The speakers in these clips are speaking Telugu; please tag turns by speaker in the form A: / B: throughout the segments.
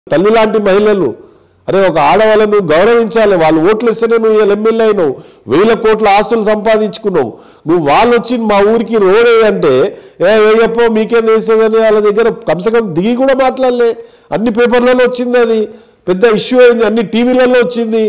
A: తల్లి లాంటి మహిళలు అరే ఒక ఆడవాళ్ళను గౌరవించాలి వాళ్ళు ఓట్లు ఇస్తేనే నువ్వు ఇలా ఎమ్మెల్యే అయినావు వేల కోట్ల ఆస్తులు సంపాదించుకున్నావు నువ్వు వాళ్ళు వచ్చి మా ఊరికి రోడ్ అంటే ఏ వేయప్పో మీకేం వేసేదని వాళ్ళ దగ్గర కమ్సకం దిగి కూడా మాట్లాడలే అన్ని పేపర్లలో వచ్చింది అది పెద్ద ఇష్యూ అయింది అన్ని టీవీలలో వచ్చింది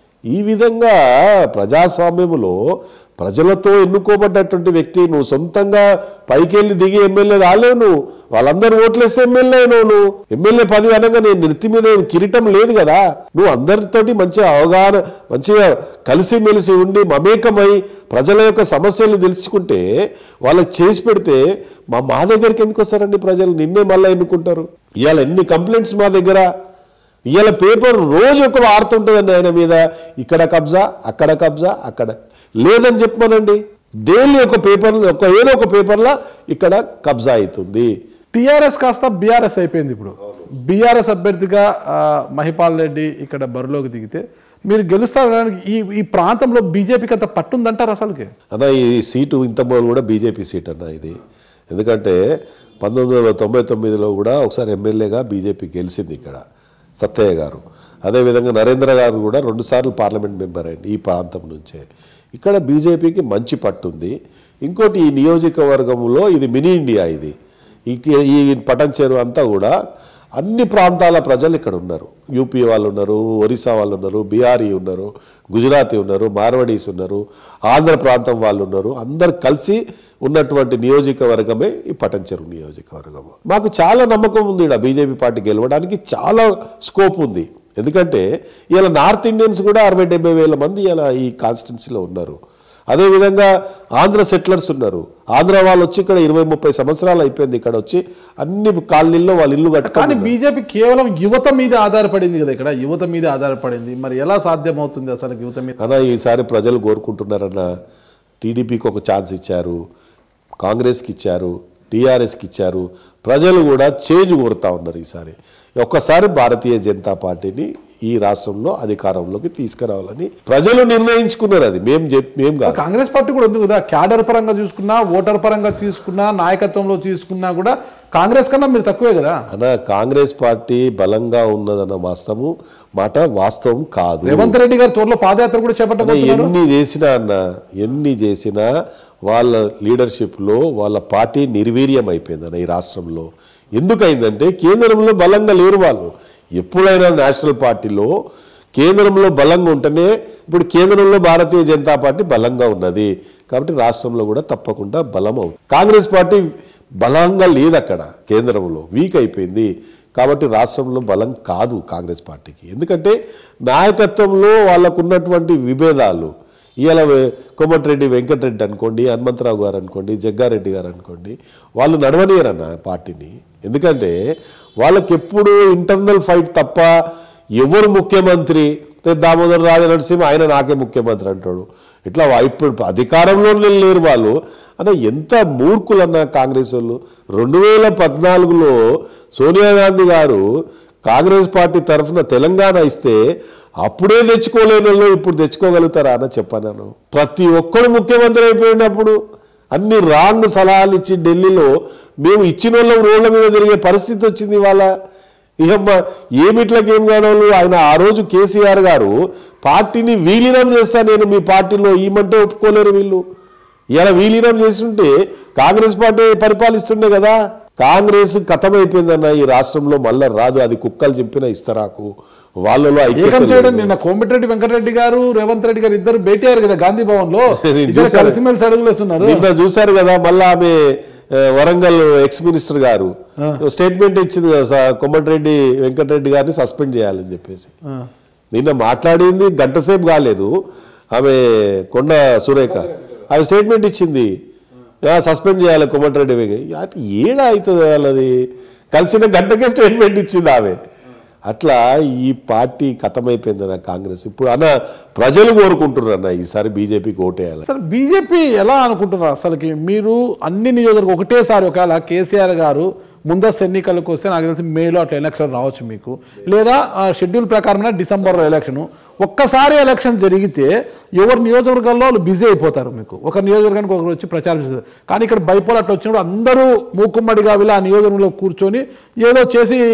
A: ఈ విధంగా ప్రజాస్వామ్యంలో ప్రజలతో ఎన్నుకోబడ్డటువంటి వ్యక్తి నువ్వు సొంతంగా పైకెళ్ళి దిగి ఎమ్మెల్యే కాలేవు నువ్వు వాళ్ళందరూ ఓట్లేస్తే ఎమ్మెల్యే అయినావు నువ్వు ఎమ్మెల్యే పదవి అనగా నేను నెత్తి మీద ఏం కిరీటం లేదు కదా నువ్వు అందరితోటి మంచిగా అవగాహన మంచిగా కలిసిమెలిసి ఉండి మమేకమై ప్రజల యొక్క సమస్యలు తెలుసుకుంటే వాళ్ళకి చేసి పెడితే మా మా దగ్గరికి ఎందుకు వస్తారండి ప్రజలు నిన్నే మళ్ళీ ఎన్నుకుంటారు ఇవాళ ఎన్ని కంప్లైంట్స్ మా దగ్గర ఇవాళ పేపర్ రోజు ఒక వార్త ఉంటుందండి ఆయన మీద ఇక్కడ కబ్జా అక్కడ కబ్జా అక్కడ లేదని చెప్పమనండి డైలీ ఒక పేపర్ ఒక ఏదో ఒక పేపర్లో ఇక్కడ కబ్జా అవుతుంది
B: టీఆర్ఎస్ కాస్త బీఆర్ఎస్ అయిపోయింది ఇప్పుడు బీఆర్ఎస్ అభ్యర్థిగా ఆ, మహిపాల్ రెడ్డి ఇక్కడ బరిలోకి దిగితే మీరు గెలుస్తారనడానికి ఈ ఈ ప్రాంతంలో బీజేపీకి అంత పట్టుందంటారు అసలుకి
A: అన్న ఈ సీటు ఇంత మొదలు కూడా బీజేపీ సీట్ అన్న ఇది ఎందుకంటే పంతొమ్మిది వందల తొంభై తొమ్మిదిలో కూడా ఒకసారి ఎమ్మెల్యేగా బీజేపీ గెలిచింది ఇక్కడ సత్తయ్య గారు అదేవిధంగా నరేంద్ర గారు కూడా రెండుసార్లు పార్లమెంట్ మెంబర్ అయింది ఈ ప్రాంతం నుంచే ఇక్కడ బీజేపీకి మంచి పట్టుంది ఇంకోటి ఈ నియోజకవర్గంలో ఇది మినీ ఇండియా ఇది ఈ ఈ పటంచేరు అంతా కూడా అన్ని ప్రాంతాల ప్రజలు ఇక్కడ ఉన్నారు యూపీ వాళ్ళు ఉన్నారు ఒరిస్సా వాళ్ళు ఉన్నారు బీహారీ ఉన్నారు గుజరాతీ ఉన్నారు మార్వడీస్ ఉన్నారు ఆంధ్ర ప్రాంతం వాళ్ళు ఉన్నారు అందరు కలిసి ఉన్నటువంటి నియోజకవర్గమే ఈ పటంచెరు నియోజకవర్గం మాకు చాలా నమ్మకం ఉంది ఇక్కడ బీజేపీ పార్టీ గెలవడానికి చాలా స్కోప్ ఉంది ఎందుకంటే ఇలా నార్త్ ఇండియన్స్ కూడా అరవై డెబ్బై వేల మంది ఇలా ఈ కాన్స్టిట్యున్సీలో ఉన్నారు అదేవిధంగా ఆంధ్ర సెటిలర్స్ ఉన్నారు ఆంధ్ర వాళ్ళు వచ్చి ఇక్కడ ఇరవై ముప్పై సంవత్సరాలు అయిపోయింది ఇక్కడ వచ్చి అన్ని కాలనీల్లో వాళ్ళు ఇల్లు
B: కానీ
A: కట్టుకొని
B: బీజేపీ కేవలం యువత మీద ఆధారపడింది కదా ఇక్కడ యువత మీద ఆధారపడింది మరి ఎలా సాధ్యమవుతుంది అసలు యువత మీద
A: అన్న ఈసారి ప్రజలు కోరుకుంటున్నారన్న టీడీపీకి ఒక ఛాన్స్ ఇచ్చారు కాంగ్రెస్కి ఇచ్చారు టీఆర్ఎస్కి ఇచ్చారు ప్రజలు కూడా చేంజ్ కోరుతా ఉన్నారు ఈసారి ఒక్కసారి భారతీయ జనతా పార్టీని ఈ రాష్ట్రంలో అధికారంలోకి తీసుకురావాలని ప్రజలు నిర్ణయించుకున్నారు అది మేము చెప్ మేము కాదు
B: కాంగ్రెస్ పార్టీ కూడా ఉంది కదా క్యాడర్ పరంగా చూసుకున్నా ఓటర్ పరంగా తీసుకున్నా నాయకత్వంలో తీసుకున్నా కూడా కాంగ్రెస్ కన్నా మీరు తక్కువే కదా
A: అన్న కాంగ్రెస్ పార్టీ బలంగా ఉన్నదన్న వాస్తవం మాట వాస్తవం కాదు
B: రేవంత్ రెడ్డి గారు త్వరలో పాదయాత్ర కూడా
A: అన్న
B: చేపట్టబోతున్నారు
A: ఎన్ని చేసినా అన్న ఎన్ని చేసినా వాళ్ళ లీడర్షిప్లో వాళ్ళ పార్టీ నిర్వీర్యం అయిపోయింది అన్న ఈ రాష్ట్రంలో ఎందుకైందంటే కేంద్రంలో బలంగా లేరు వాళ్ళు ఎప్పుడైనా నేషనల్ పార్టీలో కేంద్రంలో బలంగా ఉంటేనే ఇప్పుడు కేంద్రంలో భారతీయ జనతా పార్టీ బలంగా ఉన్నది కాబట్టి రాష్ట్రంలో కూడా తప్పకుండా బలం అవుతుంది కాంగ్రెస్ పార్టీ బలంగా లేదు అక్కడ కేంద్రంలో వీక్ అయిపోయింది కాబట్టి రాష్ట్రంలో బలం కాదు కాంగ్రెస్ పార్టీకి ఎందుకంటే నాయకత్వంలో వాళ్ళకు ఉన్నటువంటి విభేదాలు ఇవాళ వే- కోమటిరెడ్డి వెంకటరెడ్డి అనుకోండి హనుమంతరావు గారు అనుకోండి జగ్గారెడ్డి గారు అనుకోండి వాళ్ళు నడవనీయరన్న పార్టీని ఎందుకంటే వాళ్ళకి ఎప్పుడు ఇంటర్నల్ ఫైట్ తప్ప ఎవరు ముఖ్యమంత్రి రేపు దామోదర్ రాజ నరసింహ ఆయన నాకే ముఖ్యమంత్రి అంటాడు ఇట్లా వా- ఇప్పుడు అధికారంలో లేరు వాళ్ళు అన్న ఎంత మూర్ఖులన్న కాంగ్రెస్ వాళ్ళు రెండు వేల పద్నాలుగులో సోనియా గాంధీ గారు కాంగ్రెస్ పార్టీ తరఫున తెలంగాణ ఇస్తే అప్పుడే తెచ్చుకోలేని వాళ్ళు ఇప్పుడు తెచ్చుకోగలుగుతారా అన్న చెప్పాను ప్రతి ఒక్కడు ముఖ్యమంత్రి అయిపోయినప్పుడు అన్ని రాంగ్ సలహాలు ఇచ్చి ఢిల్లీలో మేము ఇచ్చిన వాళ్ళం రోడ్ల మీద తిరిగే పరిస్థితి వచ్చింది ఇవాళ ఇకమ్మ ఏమిట్లకి ఏం కానోళ్ళు ఆయన ఆ రోజు కేసీఆర్ గారు పార్టీని విలీనం చేస్తా నేను మీ పార్టీలో ఈమంటే ఒప్పుకోలేరు వీళ్ళు ఇలా విలీనం చేస్తుంటే కాంగ్రెస్ పార్టీ పరిపాలిస్తుండే కదా కాంగ్రెస్ కథమైపోయిందన్న ఈ రాష్ట్రంలో మళ్ళా రాదు అది కుక్కలు చెప్పిన ఇస్తరాకు వాళ్ళలో ఐక్యత
B: ఏకం
A: లేదు.
B: చేయడం నిన్న కోమటిరెడ్డి వెంకటరెడ్డి గారు రేవంత్ రెడ్డి గారు ఇద్దరు భేటీ అయ్యారు కదా గాంధీ భవన్ లో
A: నేను
B: ఇద్దరు
A: చూశాను.
B: కలిసిమెలిసి అడుగులు వేస్తున్నారు
A: నిన్న చూశారు కదా మళ్ళా ఆమె ఆ, వరంగల్ ఎక్స్ మినిస్టర్ గారు స్టేట్మెంట్ ఇచ్చింది కదా స- కోమటిరెడ్డి వెంకటరెడ్డి గారిని సస్పెండ్ చేయాలని చెప్పేసి
B: ఆ.
A: నిన్న మాట్లాడింది గంట సేపు కాలేదు ఆమె కొండ సురేఖ ఆమె స్టేట్మెంట్ ఇచ్చింది సస్పెండ్ చేయాలి కోమటిరెడ్డి వెంకయ్య అటు ఏడా అవుతుంది వాళ్ళది కలిసిన గంటకే స్టేట్మెంట్ ఇచ్చింది ఆమె అట్లా ఈ పార్టీ కథమైపోయింది అన్న కాంగ్రెస్ ఇప్పుడు అన్న ప్రజలు కోరుకుంటున్నారు అన్న ఈసారి బీజేపీకి ఓటేయాలి
B: అసలు బీజేపీ ఎలా అనుకుంటున్నారు అసలుకి మీరు అన్ని నియోజకవర్గం ఒకటేసారి ఒకవేళ కేసీఆర్ గారు ముందస్తు ఎన్నికలకు వస్తే నాకు తెలిసి మేలో అట్లా ఎలక్షన్ రావచ్చు మీకు లేదా ఆ షెడ్యూల్ ప్రకారమైన డిసెంబర్లో ఎలక్షన్ ఒక్కసారి ఎలక్షన్ జరిగితే ఎవరు నియోజకవర్గాల్లో వాళ్ళు బిజీ అయిపోతారు మీకు ఒక నియోజకవర్గానికి ఒకరు వచ్చి ప్రచారం చేస్తారు కానీ ఇక్కడ బైపోల్ అట్లా వచ్చినప్పుడు అందరూ మూకుమ్మడిగా వీళ్ళు ఆ నియోజకవర్గంలో కూర్చొని ఏదో చేసి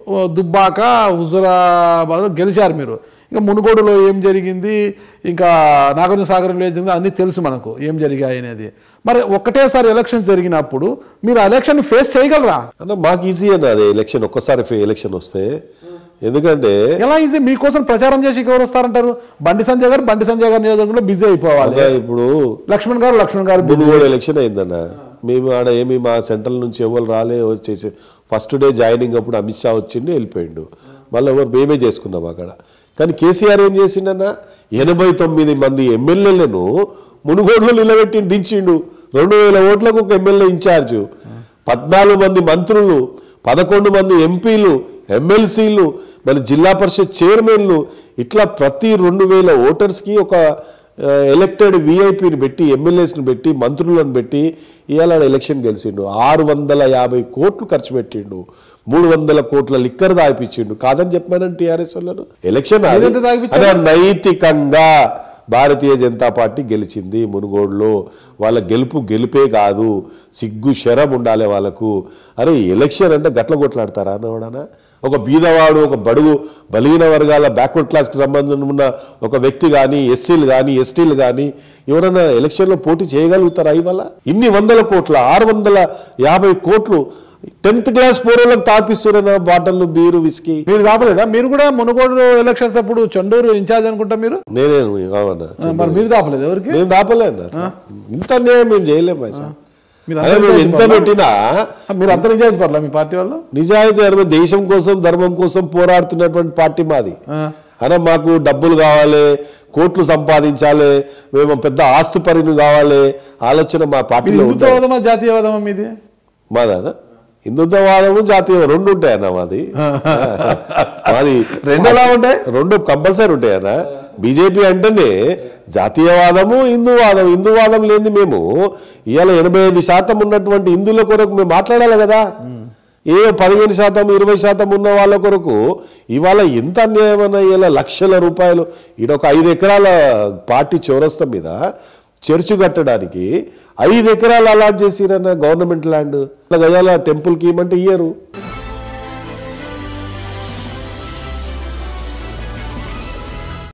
B: ఓ, దుబ్బాక హుజురాబాద్ గెలిచారు మీరు ఇంకా మునుగోడులో ఏం జరిగింది ఇంకా నాగార్జున సాగరంలో ఏం జరిగింది అన్నీ తెలుసు మనకు ఏం జరిగాయి అనేది మరి ఒక్కటేసారి ఎలక్షన్స్ జరిగినప్పుడు మీరు ఆ ఎలక్షన్ ఫేస్ చేయగలరా
A: అన్న మాకు ఈజీ అన్న అది ఎలక్షన్ ఒక్కసారి ఫే- ఎలక్షన్ వస్తే ఎందుకంటే
B: ఎలా ఈజీ మీకోసం ప్రచారం చేసి ఎవరు వస్తారంటారు బండి సంజయ్ గారు బండి సంజయ్ గారి నియోజకవర్గంలో బిజీ అయిపోవాలి
A: అన్న ఇప్పుడు
B: లక్ష్మణ్ గారు లక్ష్మణ్ గారు busy.
A: మునుగోడు ఎలక్షన్ అయిందన్న మేము ఆడ ఏమి మా సెంట్రల్ నుంచి ఎవరు రాలే వచ్చేసి ఫస్ట్ డే జాయినింగ్ అప్పుడు అమిత్ షా వచ్చిండు వెళ్ళిపోయిండు మళ్ళీ ఎవరు మేమే చేసుకున్నాం అక్కడ కానీ కేసీఆర్ ఏం చేసిండన్న ఎనభై తొమ్మిది మంది ఎమ్మెల్యేలను మునుగోడులో నిలబెట్టి దించిండు రెండు వేల ఓట్లకు ఒక ఎమ్మెల్యే ఇన్ఛార్జ్ పద్నాలుగు మంది మంత్రులు పదకొండు మంది ఎంపీలు ఎమ్మెల్సీలు మరి జిల్లా పరిషత్ చైర్మన్లు ఇట్లా ప్రతి రెండు వేల ఓటర్స్కి ఒక ఎలక్టెడ్ విఐపిని పెట్టి ఎమ్మెల్యేస్ని పెట్టి మంత్రులను పెట్టి ఇవాళ ఎలక్షన్ గెలిచిండు ఆరు వందల యాభై కోట్లు ఖర్చు పెట్టిండు మూడు వందల కోట్ల లిక్కర్ దాయిపించిండు కాదని చెప్పానని టీఆర్ఎస్ వాళ్ళను ఎలక్షన్ అది.
B: ఏదైతే దాగిపించారు?
A: అదే నైతికంగా భారతీయ జనతా పార్టీ గెలిచింది మునుగోడులో వాళ్ళ గెలుపు గెలిపే కాదు సిగ్గు శరం ఉండాలి వాళ్ళకు అరే ఎలక్షన్ అంటే గట్ల కొట్లాడతారా అన్నవాడనా ఒక బీదవాడు ఒక బడుగు బలిగిన వర్గాల బ్యాక్వర్డ్ క్లాస్కి సంబంధం ఉన్న ఒక వ్యక్తి కానీ ఎస్సీలు కానీ ఎస్టీలు కానీ ఎవరైనా ఎలక్షన్లో పోటీ చేయగలుగుతారా ఇవాళ ఇన్ని వందల కోట్ల ఆరు వందల యాభై కోట్లు టెన్త్ క్లాస్ పూర్వలకు తాపిస్తున్న బాటలు బీరు విస్కీ
B: మీరు కాపలేదా మీరు కూడా మునుగోడు ఎలక్షన్స్ అప్పుడు చండూరు ఇన్ఛార్జ్ అనుకుంటా మీరు
A: నేనే కావన్నా
B: ఆ, మరి మీరు కాపలేదు ఎవరికి
A: మేము దాపలేదు ఇంత అన్యాయం మేము చేయలేము పైసా
B: మీరు
A: అదే మేము ఎంత పెట్టినా
B: ఆ, మీరు అంత ఇన్ఛార్జ్ పర్లా మీ పార్టీ వాళ్ళు
A: నిజాయితీ ధర్మం దేశం కోసం ధర్మం కోసం పోరాడుతున్నటువంటి పార్టీ మాది
B: ఆ,
A: అన మాకు డబ్బులు కావాలి కోట్లు సంపాదించాలి మేము పెద్ద ఆస్తు పరిని కావాలి ఆలోచన మా
B: మీది
A: పార్టీలో ఉంది
B: హిందుత్వవాదమా జాతీయవాదమా మీది
A: మాదానా హిందుత్వవాదము జాతీయ రెండు ఉంటాయన్న మాది మాది
B: రెండు ఎలా ఉంటాయి
A: రెండు కంపల్సరీ ఉంటాయన్న బీజేపీ అంటేనే జాతీయవాదము హిందూవాదం హిందూవాదం లేని మేము ఇవాళ ఎనభై ఐదు శాతం ఉన్నటువంటి హిందువుల కొరకు మేము మాట్లాడాలి కదా ఏ పదిహేను శాతం ఇరవై శాతం ఉన్న వాళ్ళ కొరకు ఇవాళ ఎంత అన్యాయమన్నా ఇలా లక్షల రూపాయలు ఈడ ఒక ఐదు ఎకరాల పార్టీ చౌరస్తా మీద చర్చ్ కట్టడానికి ఐదు ఎకరాలు అలాట్ చేసిరన్న గవర్నమెంట్ ల్యాండ్ గజాల టెంపుల్కి ఇవ్వమంటే ఇయ్యరు